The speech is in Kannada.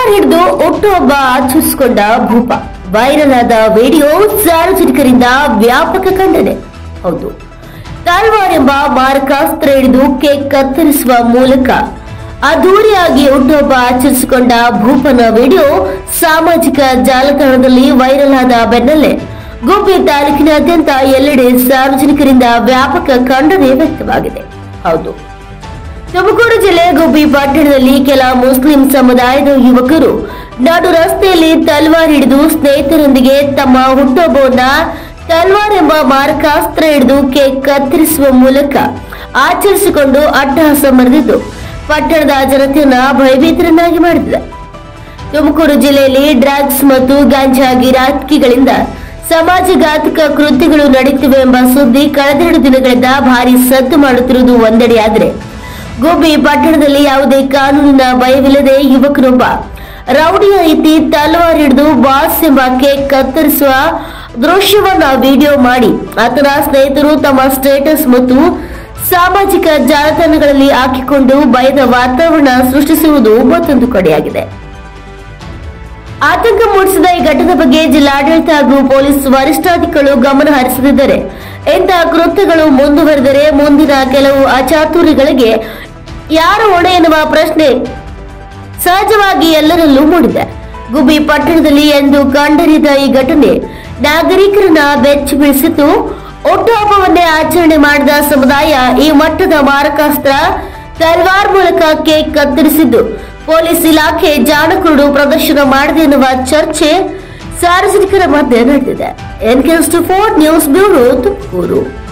ತಲ್ವಾರ್ ಹಿಡಿದು ಹುಟ್ಟುಹಬ್ಬ ಆಚರಿಸಿಕೊಂಡ ಭೂಪ ವೈರಲ್ ಆದ ವಿಡಿಯೋ ಸಾರ್ವಜನಿಕರಿಂದ ವ್ಯಾಪಕ ಖಂಡನೆ ಹೌದು ತಲ್ವಾರ್ ಎಂಬ ಮಾರಕಾಸ್ತ್ರ ಹಿಡಿದು ಕೇಕ್ ಕತ್ತರಿಸುವ ಮೂಲಕ ಅದ್ದೂರಿಯಾಗಿ ಹುಟ್ಟುಹಬ್ಬ ಆಚರಿಸಿಕೊಂಡ ಭೂಪನ ವಿಡಿಯೋ ಸಾಮಾಜಿಕ ಜಾಲತಾಣದಲ್ಲಿ ವೈರಲ್ ಆದ ಬೆನ್ನಲ್ಲೇ ಗುಬ್ಬಿ ತಾಲೂಕಿನಾದ್ಯಂತ ಎಲ್ಲೆಡೆ ಸಾರ್ವಜನಿಕರಿಂದ ವ್ಯಾಪಕ ಖಂಡನೆ ವ್ಯಕ್ತವಾಗಿದೆ ಹೌದು ತುಮಕೂರು ಜಿಲ್ಲೆ ಗುಬ್ಬಿ ಪಟ್ಟಣದಲ್ಲಿ ಕೆಲ ಮುಸ್ಲಿಂ ಸಮುದಾಯದ ಯುವಕರು ನಡು ರಸ್ತೆಯಲ್ಲಿ ತಲ್ವಾರ್ ಹಿಡಿದು ಸ್ನೇಹಿತರೊಂದಿಗೆ ತಮ್ಮ ಹುಟ್ಟುಹಬ್ಬವನ್ನ ತಲ್ವಾರ್ ಎಂಬ ಮಾರಕಾಸ್ತ್ರ ಹಿಡಿದು ಕೇಕ್ ಕತ್ತರಿಸುವ ಮೂಲಕ ಆಚರಿಸಿಕೊಂಡು ಅಟ್ಟಹಾಸ ಮೆರೆದಿದ್ದು ಪಟ್ಟಣದ ಜನತೆಯನ್ನ ಭಯಭೀತರನ್ನಾಗಿ ಮಾಡಿದೆ ತುಮಕೂರು ಜಿಲ್ಲೆಯಲ್ಲಿ ಡ್ರಗ್ಸ್ ಮತ್ತು ಗಾಂಜಾ ಗಿರಾಕಿಗಳಿಂದ ಸಮಾಜಘಾತಕ ಕೃತ್ಯಗಳು ನಡೆಯುತ್ತಿವೆ ಎಂಬ ಸುದ್ದಿ ಕಳೆದೆರಡು ದಿನಗಳಿಂದ ಭಾರಿ ಸದ್ದು ಮಾಡುತ್ತಿರುವುದು ಒಂದೆಡೆಯಾದರೆ ಗುಬ್ಬಿ ಪಟ್ಟಣದಲ್ಲಿ ಯಾವುದೇ ಕಾನೂನಿನ ಭಯವಿಲ್ಲದೆ ಯುವಕನೊಬ್ಬ ರೌಡಿಯ ರೀತಿ ತಲವಾರ್ ಹಿಡಿದು ಬಾಸ್ ಎಂಬ ಕೇಕ್ ಕತ್ತರಿಸುವ ದೃಶ್ಯವನ್ನ ವಿಡಿಯೋ ಮಾಡಿ ಆತನ ಸ್ನೇಹಿತರು ತಮ್ಮ ಸ್ಟೇಟಸ್ ಮತ್ತು ಸಾಮಾಜಿಕ ಜಾಲತಾಣಗಳಲ್ಲಿ ಹಾಕಿಕೊಂಡು ಭಯದ ವಾತಾವರಣ ಸೃಷ್ಟಿಸುವುದು ಮತ್ತೊಂದು ಕಡೆಯಾಗಿದೆ ಆತಂಕ ಮೂಡಿಸಿದ ಈ ಘಟನೆ ಬಗ್ಗೆ ಜಿಲ್ಲಾಡಳಿತ ಹಾಗೂ ಪೊಲೀಸ್ ವರಿಷ್ಠಾಧಿಕಾರಿಗಳು ಗಮನ ಹರಿಸದಿದ್ದರೆ ಇಂತಹ ಕೃತ್ಯಗಳು ಮುಂದುವರೆದರೆ ಮುಂದಿನ ಕೆಲವು ಅಚಾತುರ್ಯಗಳಿಗೆ ಯಾರ ಹೊಣೆ ಎನ್ನುವ ಪ್ರಶ್ನೆ ಸಹಜವಾಗಿ ಎಲ್ಲರಲ್ಲೂ ಮೂಡಿದೆ ಗುಬ್ಬಿ ಪಟ್ಟಣದಲ್ಲಿ ಎಂದು ಕಂಡರಿದ ಈ ಘಟನೆ ನಾಗರಿಕರನ್ನ ಬೆಚ್ಚಿ ಬೀಳಿಸಿದ್ದು ಹುಟ್ಟುಹಬ್ಬವನ್ನೇ ಆಚರಣೆ ಮಾಡಿದ ಸಮುದಾಯ ಈ ಮಟ್ಟದ ಮಾರಕಾಸ್ತ್ರ ತಲ್ವಾರ್ ಮೂಲಕ ಕೇಕ್ ಕತ್ತರಿಸಿದ್ದು ಪೊಲೀಸ್ ಇಲಾಖೆ ಜಾಣಕುರುಡು ಪ್ರದರ್ಶನ ಮಾಡಿದೆ ಎನ್ನುವ ಚರ್ಚೆ ಸಾರ್ವಜನಿಕರ ಮಧ್ಯೆ ನಡೆದಿದೆ ಎನ್ಕೆಸ್ಟ್ ಫೋರ್ ನ್ಯೂಸ್ ಬ್ಯೂರೋ ತುಮಕೂರು